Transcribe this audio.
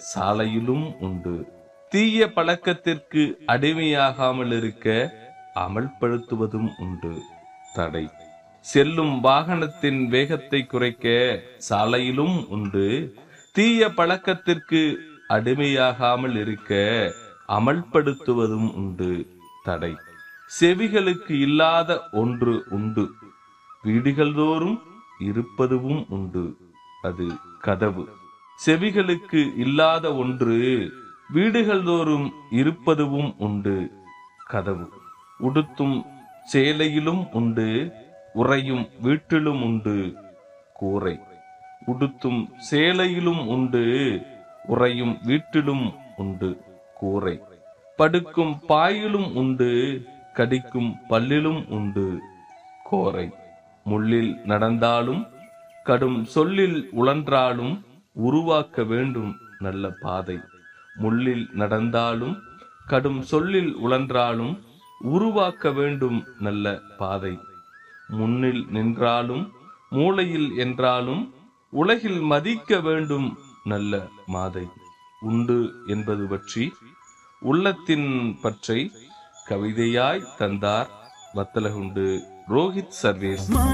சாலையிலும் உண்டு தீய பழக்கத்திற்கு அடிமையாகாமல் இருக்க அமல்படுத்துவதும் உண்டு தடை செல்லும் வாகனத்தின் வேகத்தை குறைக்க சாலையிலும் உண்டு தீய பழக்கத்திற்கு அடிமையாகாமல் இருக்க அமல்படுத்துவதும் உண்டு தடை செவிகளுக்கு இல்லாத ஒன்று உண்டு வீடுகள் தோறும் இருப்பதுவும் உண்டு அது கதவு செவிகளுக்கு இல்லாத ஒன்று வீடுகள் தோறும் இருப்பதுவும் உண்டு கதவு உடுத்தும் சேலையிலும் உண்டு உறையும் வீட்டிலும் உண்டு கூரை உடுத்தும் சேலையிலும் உண்டு உறையும் வீட்டிலும் உண்டு கூரை படுக்கும் பாயிலும் உண்டு கடிக்கும் பல்லிலும் உண்டு கோரை முள்ளில் நடந்தாலும் கடும் சொல்லில் உழன்றாலும் உருவாக்க வேண்டும் நல்ல பாதை முள்ளில் நடந்தாலும் கடும் சொல்லில் உழன்றாலும் உருவாக்க வேண்டும் நல்ல பாதை முன்னில் நின்றாலும் மூளையில் என்றாலும் உலகில் மதிக்க வேண்டும் நல்ல மாதை உண்டு என்பது பற்றி உள்ளத்தின் பற்றை கவிதையாய் தந்தார் வத்தலகுண்டு ரோஹித் சர்வேஸ்